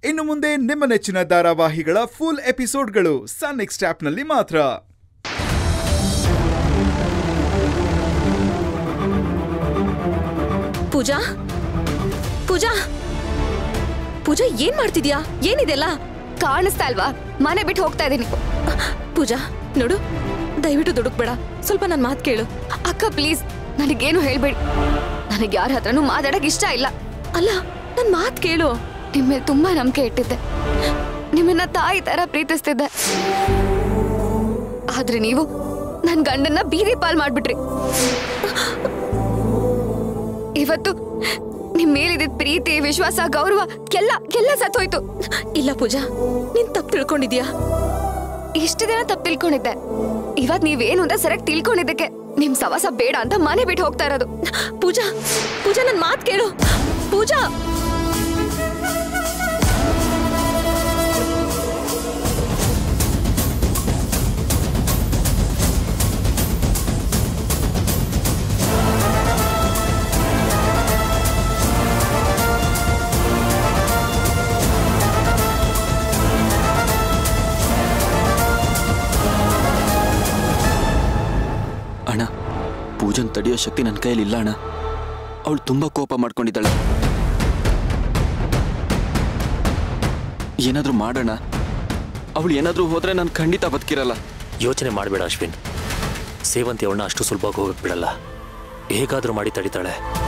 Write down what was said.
ಇನ್ನು ಮುಂದೆ ನಿಮ್ಮ ನೆಚ್ಚಿನ ಧಾರಾವಾಹಿಗಳ ಫುಲ್ ಎಪಿಸೋಡ್ಗಳು ಸನ್ ನೆಕ್ಸ್ಟ್ ಆಪ್ನಲ್ಲಿ ಮಾತ್ರ ಪೂಜಾ ಪೂಜಾ ಪೂಜಾ ಏನ್ ಮಾಡ್ತಿದ್ಯಾ ಏನಿದೆಲ್ಲ ಕಾಣಿಸ್ತಾ ಅಲ್ವಾ ಮನೆ ಬಿಟ್ಟು ಹೋಗ್ತಾ ಇದೀನಿ ಪೂಜಾ ನೋಡು ದಯವಿಟ್ಟು ದುಡುಕ್ಬೇಡ ಸ್ವಲ್ಪ ನನ್ನ ಮಾತು ಕೇಳು ಅಕ್ಕ ಪ್ಲೀಸ್ ನನಗೇನು ಹೇಳ್ಬೇಡಿ ನನಗೆ ಯಾರ ಹತ್ರನೂ ಮಾತಾಡಕ್ ಇಷ್ಟ ಇಲ್ಲ ಅಲ್ಲ ನನ್ನ ಮಾತು ಕೇಳು ನಿಮ್ಮ ಮೇಲೆ ತುಂಬಾ ನಂಬಿಕೆ ಇಟ್ಟಿದ್ದೆ ನಿಮ್ಮನ್ನ ತಾಯಿ ತರ ಪ್ರೀತಿಸ್ತಿದ್ದೆ ಆದ್ರೆ ನೀವು ನನ್ ಗಂಡನ್ನ ಬೀದಿ ಪಾಲ್ ಮಾಡ್ಬಿಟ್ರಿ ಇವತ್ತು ನಿಮ್ ಮೇಲಿದ್ದ ಪ್ರೀತಿ ವಿಶ್ವಾಸ ಗೌರವ ಎಲ್ಲ ಎಲ್ಲ ಸತ್ತೋಯ್ತು ಇಲ್ಲ ಪೂಜಾ ನೀನ್ ತಪ್ಪು ತಿಳ್ಕೊಂಡಿದ್ಯಾ ಇಷ್ಟು ದಿನ ತಪ್ಪು ತಿಳ್ಕೊಂಡಿದ್ದೆ ಇವತ್ ನೀವೇನು ಅಂತ ಸರಿಯಾಗಿ ತಿಳ್ಕೊಂಡಿದ್ದಕ್ಕೆ ನಿಮ್ ಸವಾಸ ಬೇಡ ಅಂತ ಮನೆ ಬಿಟ್ಟು ಹೋಗ್ತಾ ಇರೋದು ಪೂಜಾ ಪೂಜಾ ನನ್ನ ಮಾತು ಕೇಳು ಪೂಜಾ ಅಣ್ಣ ಪೂಜನ್ ತಡೆಯೋ ಶಕ್ತಿ ನನ್ನ ಕೈಯಲ್ಲಿ ಇಲ್ಲ ಅಣ್ಣ ಅವಳು ತುಂಬಾ ಕೋಪ ಮಾಡ್ಕೊಂಡಿದ್ದಾಳೆ ಏನಾದ್ರೂ ಮಾಡೋಣ ಅವಳು ಏನಾದ್ರೂ ಹೋದ್ರೆ ನಾನು ಖಂಡಿತ ಬದುಕಿರಲ್ಲ ಯೋಚನೆ ಮಾಡಬೇಡ ಅಶ್ವಿನ್ ಸೇವಂತಿ ಅವಳನ್ನ ಅಷ್ಟು ಸುಲಭವಾಗಿ ಹೋಗಕ್ ಬಿಡಲ್ಲ ಹೇಗಾದ್ರೂ ಮಾಡಿ ತಡಿತಾಳೆ